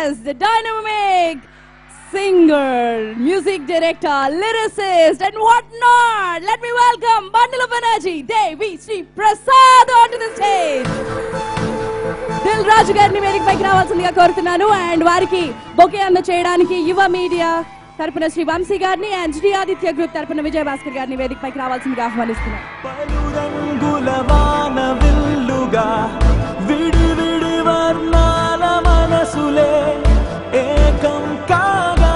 yes, the dynamic singer, music director, lyricist, and whatnot. Let me welcome Bundle of Energy, Devi Sri Prasad onto the stage. Dil రాజు గారిని వేదిక పైకి రావాల్సిందిగా కోరుతున్నాను and వారికి bouquet అందచేయడానికి యువ media తరపున శ్రీ వంశీ గారిని అండ్ శ్రీ ఆదిత్య గ్రూప్ తరపున విజయ భాస్కర్ గారిని వేదిక పైకి రావాల్సిందిగా ఆహ్వానిస్తున్నాను పలురంగుల వాన విల్లుగా విడి విడి వర్ణాల మనసులే ఏకం కాగా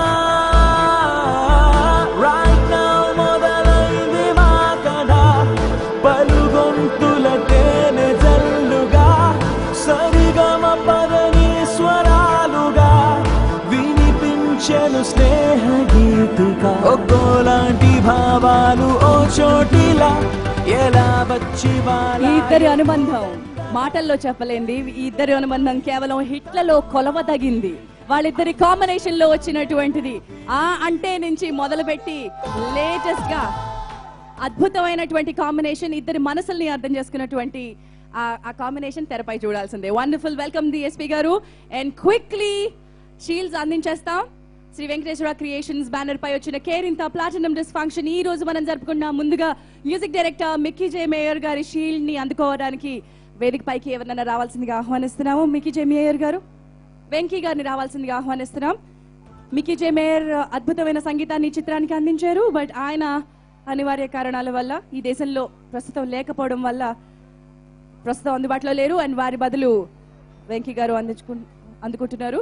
Right now మొదలైంది మా కథ పలుగొంతుల తేనె జల్లుగా సరిగమ పదని స్వరాలుగా వినిపించెను స్నేహ గీతిక ఒక్కోలాంటి భావాలు ఓ చోటిలా ఎలా వచ్చి ఈ వాలా ఇద్దరి అనుబంధం మాటల్లో చెప్పలేంది ఈ ఇద్దరి అనుబంధం కేవలం హిట్లలో కొలవదగింది వాళ్ళిద్దరి కాంబినేషన్ లో వచ్చినటువంటిది ఆ అంటే నుంచి మొదలుపెట్టి లేటెస్ట్ గా అద్భుతమైనటువంటి కాంబినేషన్ ఇద్దరి మనసుల్ని అర్థం చేసుకున్నటువంటి ఆ- ఆ కాంబినేషన్ తెరపై చూడాల్సిందే వండర్ఫుల్ వెల్కమ్ డిఎస్పీ గారు అండ్ క్విక్లీ షీల్డ్స్ అందించేస్తాం శ్రీ వెంకటేశ్వర క్రియేషన్స్ బ్యానర్ పై వచ్చిన కేర్ ఇంత ప్లాటినం డిస్ ఫంక్షన్ ఈ రోజు మనం జరుపుకున్న ముందుగా music director Mickey J Meyer గారి షీల్డ్ ని అందుకోవడానికి వేదిక పైకి ఎవరినైనా రావాల్సిందిగా ఆహ్వానిస్తున్నాము మిక్కీ జే మేయర్ గారు వెంకీ గారిని రావాల్సిందిగా ఆహ్వానిస్తున్నాం మిక్కీ జే మేయర్ అద్భుతమైన సంగీతాన్ని ఈ చిత్రానికి అందించారు బట్ ఆయన అనివార్య కారణాల వల్ల ఈ దేశంలో ప్రస్తుతం లేకపోవడం వల్ల ప్రస్తుతం అందుబాటులో లేరు అండ్ వారి బదులు వెంకీ గారు అందించుకు అందుకుంటున్నారు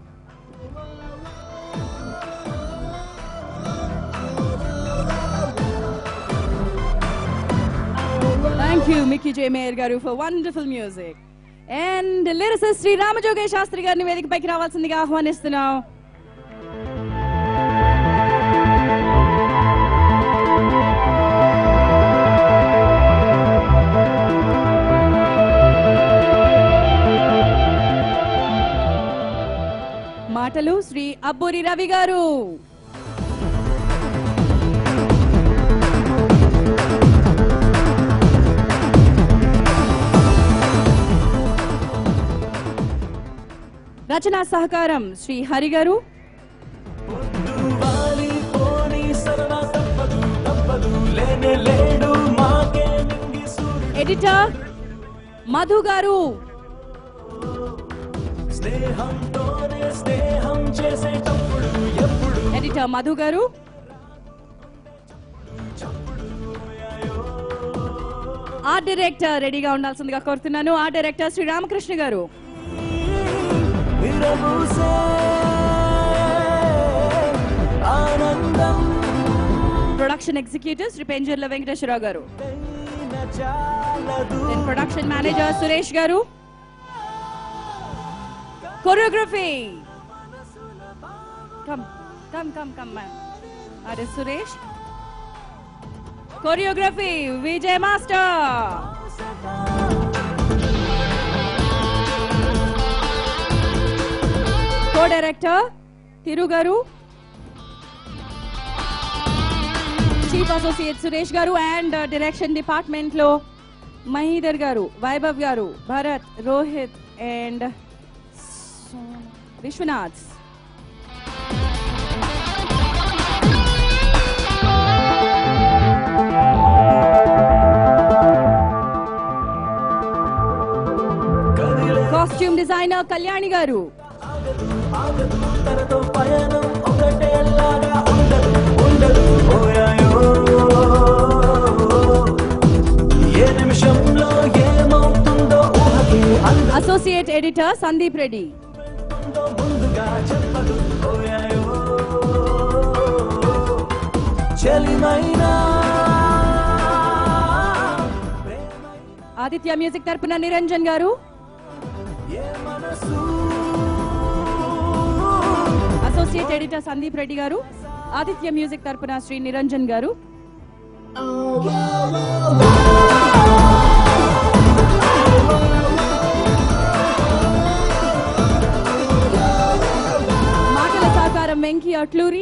thank you Mickey J Meyer గారు for wonderful music and lyricist Sri Ramajogayya Sastry గారిని వేదికపైకి రావాల్సిందిగా ఆహ్వానిస్తున్నాం మాటలు శ్రీ అబ్బూరి రవి గారు రచనా సహకారం శ్రీ హరి గారు వాలి పోని సరళ తప్పదు తప్పదు లేనే లేడు మాకే నింగి సూర్యుడు ఎడిటర్ మధు గారు స్నేహంతోనే స్నేహం చేసేటప్పుడు ఎప్పుడు ఎడిటర్ మధు గారు ఆర్ట్ డైరెక్టర్ రెడీగా ఉండాల్సిందిగా కోరుతున్నాను ఆర్ట్ డైరెక్టర్ శ్రీ రామకృష్ణ గారు విరబూసే ఆనందం ప్రొడక్షన్ ఎగ్జిక్యూటివ్ శ్రీ పెంజర్ల వెంకటేశ్వరరావు గారు అయిన చాలదు దెన్ ప్రొడక్షన్ మేనేజర్ సురేష్ గారు choreography come come come come ma'am అరే Suresh choreography Vijay master co director Tiru గారు చీఫ్ అసోసియేట్ సురేష్ గారు అండ్ డైరెక్షన్ డిపార్ట్మెంట్ లో మహీధర్ గారు వైభవ్ గారు భరత్ రోహిత్ అండ్ విశ్వనాథ్ కదిలే కాస్ట్యూమ్ డిజైనర్ కళ్యాణి గారు ఆగదు తనతో పయనం ఒకటేలాగా ఉండదు ఉండదు ఓయాయో ఏ నిమిషంలో ఏమవుతుందో ఊహకి అసోసియేట్ ఎడిటర్ సందీప్ రెడ్డి అందుతుందో ముందుగా చెప్పదు ఓయాయో చెలిమైనా ఆదిత్య మ్యూజిక్ తరపున నిరంజన్ గారు ఏ మనసు అసోసియేట్ ఎడిటర్ సందీప్ రెడ్డి గారు ఆదిత్య మ్యూజిక్ తరపున శ్రీ నిరంజన్ గారు మాటల సహకారం వెంకీ అట్లూరి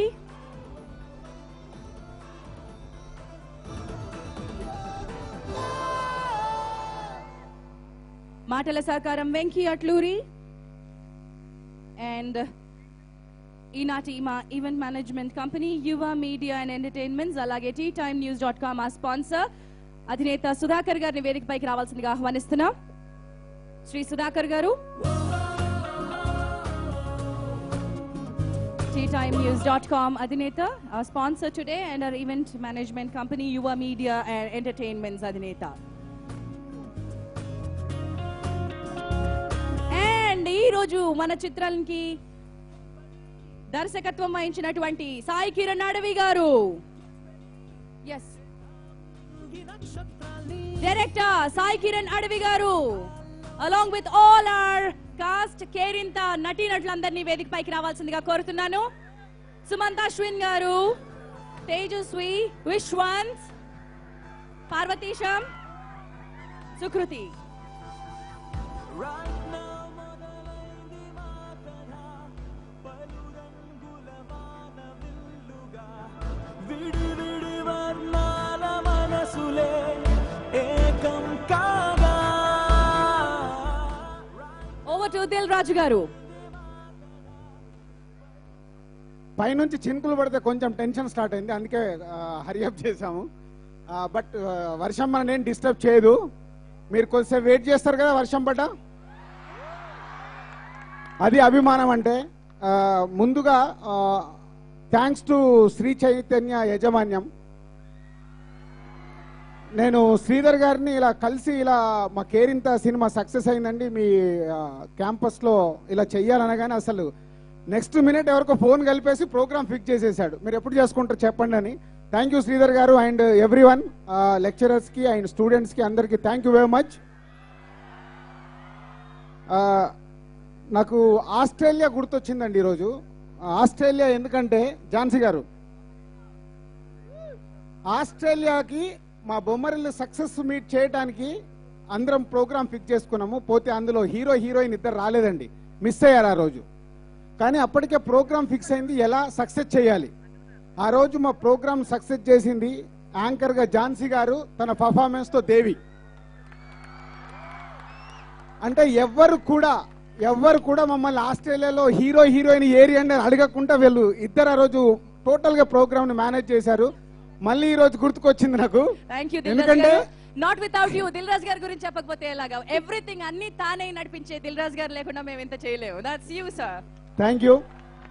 మాటల సహకారం వెంకీ అట్లూరి అండ్ ఈనాటి మా event management company Yuva media and entertainments అలాగే tea time news dot com ఆ స్పాన్సర్ అధినేత సుధాకర్ గారిని వేదికపైకి రావాల్సిందిగా ఆహ్వానిస్తున్నాం శ్రీ సుధాకర్ గారు tea time news dot com అధినేత sponsor today and our event management company Yuva media and entertainments అధినేత అండ్ ఈ రోజు మన చిత్రానికి దర్శకత్వం వహించినటువంటి సాయి కిరణ్ అడవి గారు ఎస్ డైరెక్టర్ సాయి కిరణ్ అడవి గారు along with all our cast Kerintha నటీనటులందరినీ వేదిక పైకి రావాల్సిందిగా కోరుతున్నాను సుమంత అశ్విన్ గారు తేజస్వి విశ్వంత్ పార్వతీశం సుకృతి Right now మొదలైంది మా కథ పలురంగుల వాన విల్లుగా విడి విడి వర్ణాల మనసులే ఏకం కాగా ఓవర్ టు దిల్ రాజు గారు పైనుంచి చినుకులు పడితే కొంచెం టెన్షన్ స్టార్ట్ అయింది అందుకే హరియప్ చేశాము బట్ వర్షం మన నేను డిస్టర్బ్ చేయదు మీరు కొద్దిసేపు వెయిట్ చేస్తారు కదా వర్షం పడ్డ అది అభిమానం అంటే ఆ, ముందుగా థ్యాంక్స్ టు శ్రీ చైతన్య యజమాన్యం నేను శ్రీధర్ గారిని ఇలా కలిసి ఇలా మా కేరింత సినిమా సక్సెస్ అయిందండి మీ ఆ, క్యాంపస్లో ఇలా చెయ్యాలనగానే అసలు నెక్స్ట్ మినిట్ ఎవరికో ఫోన్ కలిపేసి ప్రోగ్రామ్ ఫిక్స్ చేసేసాడు మీరు ఎప్పుడు చేసుకుంటారు చెప్పండి అని థ్యాంక్ యూ శ్రీధర్ గారు అండ్ ఎవ్రీ వన్ లెక్చరర్స్కి అండ్ స్టూడెంట్స్కి అందరికీ థ్యాంక్ యూ వెరీ మచ్ నాకు ఆస్ట్రేలియా గుర్తొచ్చిందండి ఈరోజు ఆస్ట్రేలియా ఎందుకంటే ఝాన్సీ గారు ఆస్ట్రేలియాకి మా బొమ్మరిల్లు సక్సెస్ మీట్ చేయడానికి అందరం ప్రోగ్రామ్ ఫిక్స్ చేసుకున్నాము పోతే అందులో హీరో హీరోయిన్ ఇద్దరు రాలేదండి మిస్ అయ్యారు ఆ రోజు కానీ అప్పటికే ప్రోగ్రామ్ ఫిక్స్ అయింది ఎలా సక్సెస్ చేయాలి ఆ రోజు మా ప్రోగ్రామ్ సక్సెస్ చేసింది యాంకర్గా ఝాన్సీ గారు తన పర్ఫార్మెన్స్తో దేవి అంటే ఎవ్వరు కూడా ఎవ్వరు కూడా మమ్మల్ని ఆస్ట్రేలియాలో హీరో హీరోయిన్ ఏరియా అని అడగకుండా వీళ్ళు ఇద్దరు ఆ రోజు టోటల్ గా ప్రోగ్రామ్ ని మేనేజ్ చేశారు మళ్ళీ ఈ రోజు గుర్తుకొచ్చింది నాకు థ్యాంక్ యూ దిల్ ఎందుకంటే గారు not without you Dil Raj గారి గురించి చెప్పకపోతే ఎలాగా ఎవ్రీథింగ్ అన్ని తానే నడిపించే దిల్ రాజ్ గారు లేకుండా మేము ఇంత చేయలేము that's you sir thank you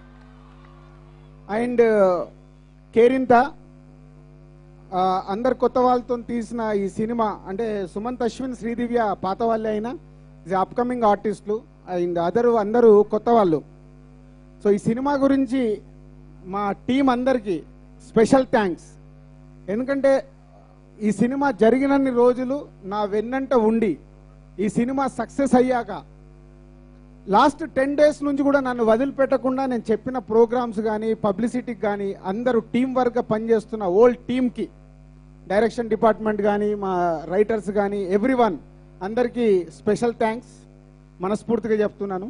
and Kerintha ఆ, అందరు కొత్త వాళ్ళతో తీసిన ఈ సినిమా అంటే సుమంత్ అశ్విన్ శ్రీదివ్య పాత వాళ్ళే అయినా ఇది అప్కమింగ్ ఆర్టిస్టులు అండ్ అదరు అందరూ కొత్త వాళ్ళు సో ఈ సినిమా గురించి మా టీం అందరికీ స్పెషల్ థ్యాంక్స్ ఎందుకంటే ఈ సినిమా జరిగినన్ని రోజులు నా వెన్నంట ఉండి ఈ సినిమా సక్సెస్ అయ్యాక లాస్ట్ టెన్ డేస్ నుంచి కూడా నన్ను వదిలిపెట్టకుండా నేను చెప్పిన ప్రోగ్రామ్స్ కానీ పబ్లిసిటీకి కానీ అందరూ టీం వర్క్గా పనిచేస్తున్న ఓల్డ్ టీంకి డైరెక్షన్ డిపార్ట్మెంట్ కానీ మా రైటర్స్ కానీ ఎవ్రీ వన్ అందరికీ స్పెషల్ థ్యాంక్స్ మనస్ఫూర్తిగా చెప్తున్నాను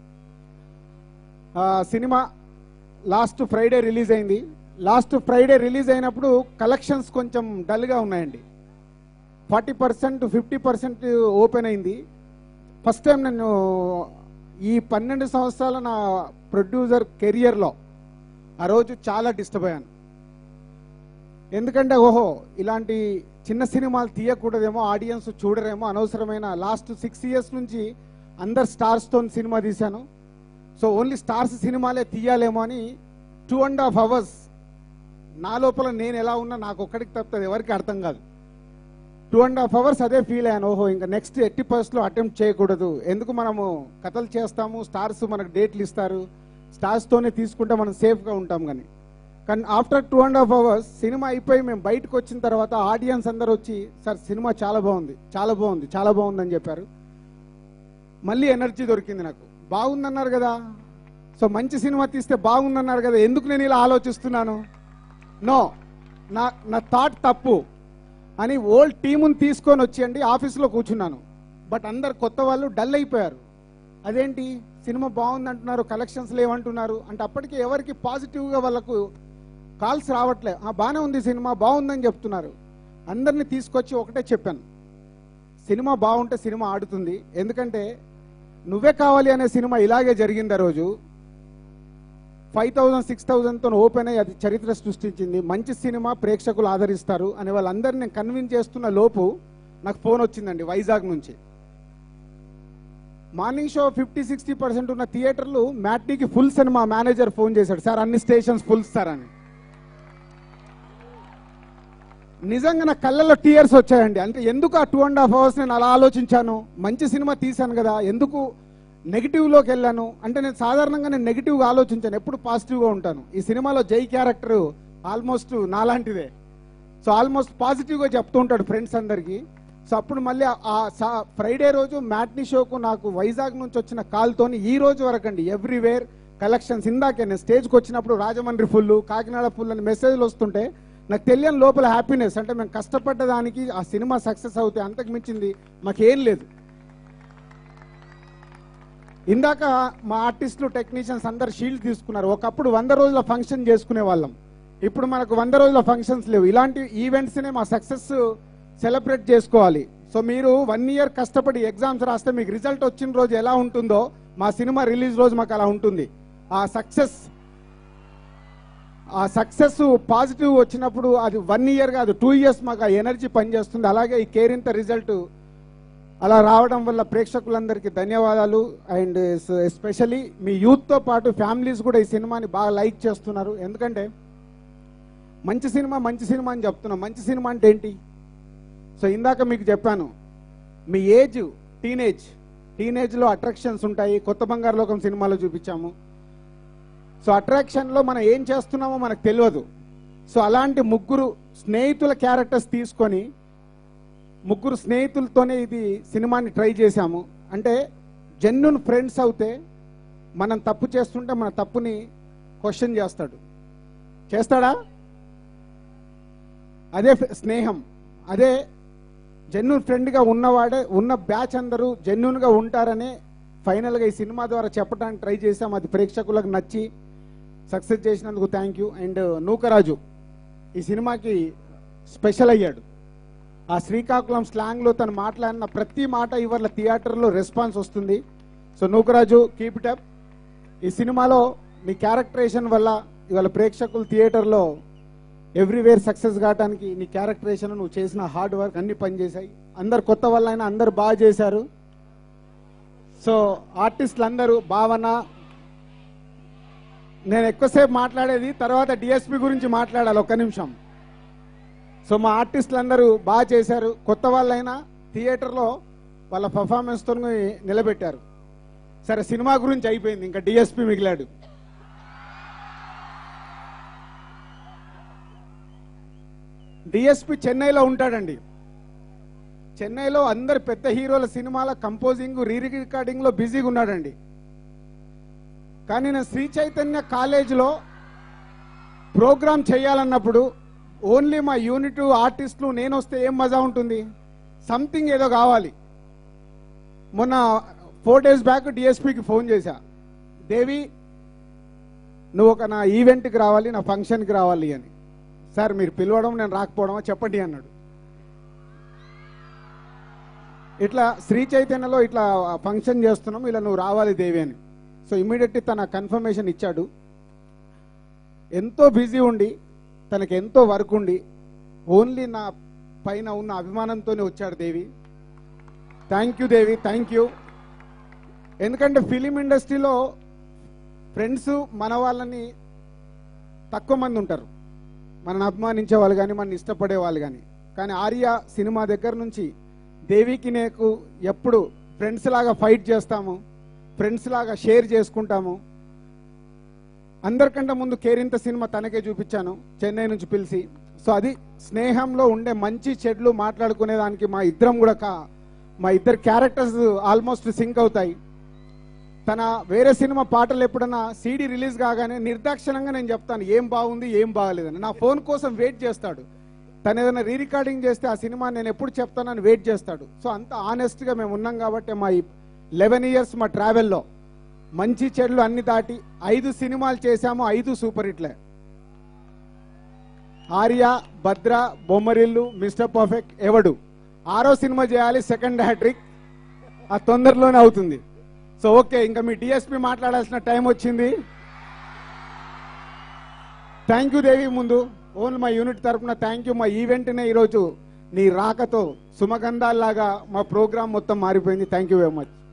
ఆ, సినిమా లాస్ట్ ఫ్రైడే రిలీజ్ అయింది లాస్ట్ ఫ్రైడే రిలీజ్ అయినప్పుడు కలెక్షన్స్ కొంచెం డల్గా ఉన్నాయండి forty percent fifty percent open అయింది ఫస్ట్ టైం నేను ఈ పన్నెండు సంవత్సరాల నా ప్రొడ్యూసర్ కెరియర్లో ఆ రోజు చాలా డిస్టర్బ్ అయ్యాను ఎందుకంటే ఓహో ఇలాంటి చిన్న సినిమాలు తీయకూడదేమో ఆడియన్స్ చూడరేమో అనవసరమైన లాస్ట్ సిక్స్ ఇయర్స్ నుంచి అందరు స్టార్స్తో సినిమా తీశాను సో ఓన్లీ స్టార్స్ సినిమాలే తీయాలేమో అని టూ అండ్ హాఫ్ అవర్స్ నా లోపల నేను ఎలా ఉన్నా నాకు ఒక్కడికి తప్పుతుంది ఎవరికి అర్థం కాదు టూ అండ్ హాఫ్ అవర్స్ అదే ఫీల్ అయ్యాను ఓహో ఇంకా నెక్స్ట్ ఎట్టి లో అటెంప్ట్ చేయకూడదు ఎందుకు మనము కథలు చేస్తాము స్టార్స్ మనకు డేట్లు ఇస్తారు స్టార్స్తోనే తీసుకుంటే మనం సేఫ్గా ఉంటాం కానీ కానీ after two and half hours సినిమా అయిపోయి మేము బయటకు వచ్చిన తర్వాత ఆడియన్స్ అందరు వచ్చి సార్ సినిమా చాలా బాగుంది చాలా బాగుంది చాలా బాగుంది అని చెప్పారు మళ్ళీ ఎనర్జీ దొరికింది నాకు బాగుందన్నారు కదా సో మంచి సినిమా తీస్తే బాగుందన్నారు కదా ఎందుకు నేను ఇలా ఆలోచిస్తున్నాను నో నా నా థాట్ తప్పు అని ఓల్డ్ టీముని తీసుకొని వచ్చి అండి ఆఫీస్లో కూర్చున్నాను బట్ అందరు కొత్త వాళ్ళు డల్ అయిపోయారు అదేంటి సినిమా బాగుంది అంటున్నారు కలెక్షన్స్ లేవంటున్నారు అంటే అప్పటికి ఎవరికి పాజిటివ్గా వాళ్ళకు కాల్స్ రావట్లే "ఆ, బాగానే ఉంది సినిమా బాగుందని చెప్తున్నారు అందరినీ తీసుకొచ్చి ఒకటే చెప్పాను సినిమా బాగుంటే సినిమా ఆడుతుంది ఎందుకంటే నువ్వే కావాలి అనే సినిమా ఇలాగే జరిగింది ఆ రోజు ఫైవ్ థౌసండ్ సిక్స్ థౌసండ్తో ఓపెన్ అయ్యి అది చరిత్ర సృష్టించింది మంచి సినిమా ప్రేక్షకులు ఆదరిస్తారు అని వాళ్ళందరినీ నేను కన్విన్స్ చేస్తున్న లోపు నాకు ఫోన్ వచ్చిందండి వైజాగ్ నుంచి morning show fifty sixty percent ఉన్న థియేటర్లు మ్యాట్నీకి ఫుల్ సినిమా మేనేజర్ ఫోన్ చేశాడు సార్ అన్ని స్టేషన్స్ ఫుల్ సార్ అని నిజంగా నా కళ్ళల్లో టీయర్స్ వచ్చాయండి అంటే ఎందుకు ఆ టూ అండ్ హాఫ్ అవర్స్ నేను అలా ఆలోచించాను మంచి సినిమా తీశాను కదా ఎందుకు నెగిటివ్లోకి వెళ్ళాను అంటే నేను సాధారణంగా నేను నెగిటివ్గా ఆలోచించాను ఎప్పుడు పాజిటివ్గా ఉంటాను ఈ సినిమాలో జై క్యారెక్టర్ ఆల్మోస్ట్ నాలాంటిదే సో ఆల్మోస్ట్ పాజిటివ్గా చెప్తూ ఉంటాడు ఫ్రెండ్స్ అందరికీ సో అప్పుడు మళ్ళీ ఆ- ఆ సా- ఫ్రైడే రోజు మ్యాట్నీ షోకు నాకు వైజాగ్ నుంచి వచ్చిన కాల్తోని ఈ రోజు వరకు అండి ఎవ్రీవేర్ కలెక్షన్స్ ఇందాకే నేను స్టేజ్కి వచ్చినప్పుడు రాజమండ్రి ఫుల్ కాకినాడ ఫుల్ అని మెసేజ్లు వస్తుంటే నాకు తెలియని లోపల హ్యాపీనెస్ అంటే మేము కష్టపడ్డ దానికి ఆ సినిమా సక్సెస్ అవుతే అంతకు మించింది మాకేం లేదు ఇందాక మా ఆర్టిస్టులు టెక్నీషియన్స్ అందరు షీల్డ్ తీసుకున్నారు ఒకప్పుడు వంద రోజుల ఫంక్షన్ చేసుకునే వాళ్ళం ఇప్పుడు మనకు వంద రోజుల ఫంక్షన్స్ లేవు ఇలాంటి ఈవెంట్స్నే మా సక్సెస్ సెలబ్రేట్ చేసుకోవాలి సో మీరు వన్ ఇయర్ కష్టపడి ఎగ్జామ్స్ రాస్తే మీకు రిజల్ట్ వచ్చిన రోజు ఎలా ఉంటుందో మా సినిమా రిలీజ్ రోజు మాకు అలా ఉంటుంది ఆ సక్సెస్ ఆ సక్సెస్ పాజిటివ్ వచ్చినప్పుడు అది వన్ ఇయర్ కాదు టూ ఇయర్స్ మాకు ఆ ఎనర్జీ పనిచేస్తుంది అలాగే ఈ కేరింత రిజల్ట్ అలా రావడం వల్ల ప్రేక్షకులందరికీ ధన్యవాదాలు అండ్ ఎస్పెషలీ మీ యూత్తో పాటు ఫ్యామిలీస్ కూడా ఈ సినిమాని బాగా లైక్ చేస్తున్నారు ఎందుకంటే మంచి సినిమా మంచి సినిమా అని చెప్తున్నాం మంచి సినిమా అంటే ఏంటి సో ఇందాక మీకు చెప్పాను మీ ఏజ్ టీనేజ్ టీనేజ్లో అట్రాక్షన్స్ ఉంటాయి కొత్త బంగారు లోకం సినిమాలో చూపించాము సో అట్రాక్షన్లో మనం ఏం చేస్తున్నామో మనకు తెలియదు సో అలాంటి ముగ్గురు స్నేహితుల క్యారెక్టర్స్ తీసుకొని ముగ్గురు స్నేహితులతోనే ఇది సినిమాని ట్రై చేశాము అంటే జెన్యున్ ఫ్రెండ్స్ అవుతే మనం తప్పు చేస్తుంటే మన తప్పుని క్వశ్చన్ చేస్తాడు చేస్తాడా అదే ఫ్- స్నేహం అదే జెన్యున్ ఫ్రెండ్గా ఉన్నవాడే ఉన్న బ్యాచ్ అందరూ జెన్యున్గా ఉంటారనే ఫైనల్గా ఈ సినిమా ద్వారా చెప్పడానికి ట్రై చేశాం అది ప్రేక్షకులకు నచ్చి సక్సెస్ చేసినందుకు థ్యాంక్ యూ అండ్ నూకరాజు ఈ సినిమాకి స్పెషల్ అయ్యాడు ఆ శ్రీకాకుళం స్లాంగ్లో తను మాట్లాడిన ప్రతి మాట ఇవాళ థియేటర్లో రెస్పాన్స్ వస్తుంది so Nookaraju keep it up ఈ సినిమాలో నీ క్యారెక్టరేషన్ వల్ల ఇవాళ ప్రేక్షకులు థియేటర్లో ఎవ్రీవేర్ సక్సెస్ కావడానికి నీ క్యారెక్టరేషన్ నువ్వు చేసిన హార్డ్ వర్క్ అన్ని పనిచేశాయి అందరు కొత్త వాళ్ళైనా అయినా అందరు బాగా చేశారు సో ఆర్టిస్టులు అందరూ భావన నేను ఎక్కువసేపు మాట్లాడేది తర్వాత డిఎస్పి గురించి మాట్లాడాలి ఒక్క నిమిషం సో మా ఆర్టిస్టులు అందరూ బాగా చేశారు కొత్త వాళ్ళైనా థియేటర్లో వాళ్ళ పర్ఫార్మెన్స్తో నిలబెట్టారు సరే సినిమా గురించి అయిపోయింది ఇంకా డిఎస్పి మిగిలాడు డిఎస్పి చెన్నైలో ఉంటాడండి చెన్నైలో అందరు పెద్ద హీరోల సినిమాల కంపోజింగ్ రీ రికార్డింగ్ లో బిజీగా ఉన్నాడండి కానీ నేను శ్రీ చైతన్య కాలేజీలో ప్రోగ్రామ్ చేయాలన్నప్పుడు ఓన్లీ మా యూనిట్ ఆర్టిస్టులు నేను వస్తే ఏం మజా ఉంటుంది సంథింగ్ ఏదో కావాలి మొన్న ఫోర్ డేస్ బ్యాక్ డిఎస్పికి ఫోన్ చేశా దేవి నువ్వు ఒక నా ఈవెంట్కి రావాలి నా ఫంక్షన్కి రావాలి అని సార్ మీరు పిలవడం నేను రాకపోవడమా చెప్పండి అన్నాడు ఇట్లా శ్రీ చైతన్యలో ఇట్లా ఫంక్షన్ చేస్తున్నాం ఇలా నువ్వు రావాలి దేవి అని సో ఇమీడియట్లీ తన కన్ఫర్మేషన్ ఇచ్చాడు ఎంతో బిజీ ఉండి తనకి ఎంతో వర్క్ ఉండి ఓన్లీ నా పైన ఉన్న అభిమానంతోనే వచ్చాడు Devi thank you Devi thank you ఎందుకంటే ఫిలిం ఇండస్ట్రీలో ఫ్రెండ్స్ మన వాళ్ళని తక్కువ మంది ఉంటారు మనని అభిమానించే వాళ్ళు కానీ మన ఇష్టపడే వాళ్ళు కానీ కానీ ఆర్య సినిమా దగ్గర నుంచి దేవికి నేకు ఎప్పుడు ఫ్రెండ్స్ లాగా ఫైట్ చేస్తాము ఫ్రెండ్స్ లాగా షేర్ చేసుకుంటాము అందరికంటే ముందు కేరింత సినిమా తనకే చూపించాను చెన్నై నుంచి పిలిచి సో అది స్నేహంలో ఉండే మంచి చెడ్లు మాట్లాడుకునే దానికి మా ఇద్దరం కూడా కా మా ఇద్దరు క్యారెక్టర్స్ ఆల్మోస్ట్ సింక్ అవుతాయి తన వేరే సినిమా పాటలు ఎప్పుడన్నా సీడీ రిలీజ్ కాగానే నిర్దాక్షిణంగా నేను చెప్తాను ఏం బాగుంది ఏం బాగలేదని నా ఫోన్ కోసం వెయిట్ చేస్తాడు తను ఏదైనా రీ రికార్డింగ్ చేస్తే ఆ సినిమా నేను ఎప్పుడు చెప్తానని వెయిట్ చేస్తాడు సో అంత ఆనెస్ట్గా మేము ఉన్నాం కాబట్టి మా లెవెన్ ఇయర్స్ మా ట్రావెల్లో మంచి చెడులు అన్ని దాటి ఐదు సినిమాలు చేశాము ఐదు సూపర్ హిట్లే ఆర్య భద్ర బొమ్మరిల్లు మిస్టర్ పర్ఫెక్ట్ ఎవడు ఆరో సినిమా చేయాలి సెకండ్ హ్యాట్రిక్ ఆ తొందరలోనే అవుతుంది సో ఓకే ఇంకా మీ డిఎస్పి మాట్లాడాల్సిన టైం వచ్చింది థ్యాంక్ యూ దేవి ముందు ఓన్లీ మా యూనిట్ తరపున థ్యాంక్ యూ మా ఈవెంట్నే ఈరోజు నీ రాకతో సుమగంధాల్లాగా మా ప్రోగ్రామ్ మొత్తం మారిపోయింది థ్యాంక్ యూ వెరీ మచ్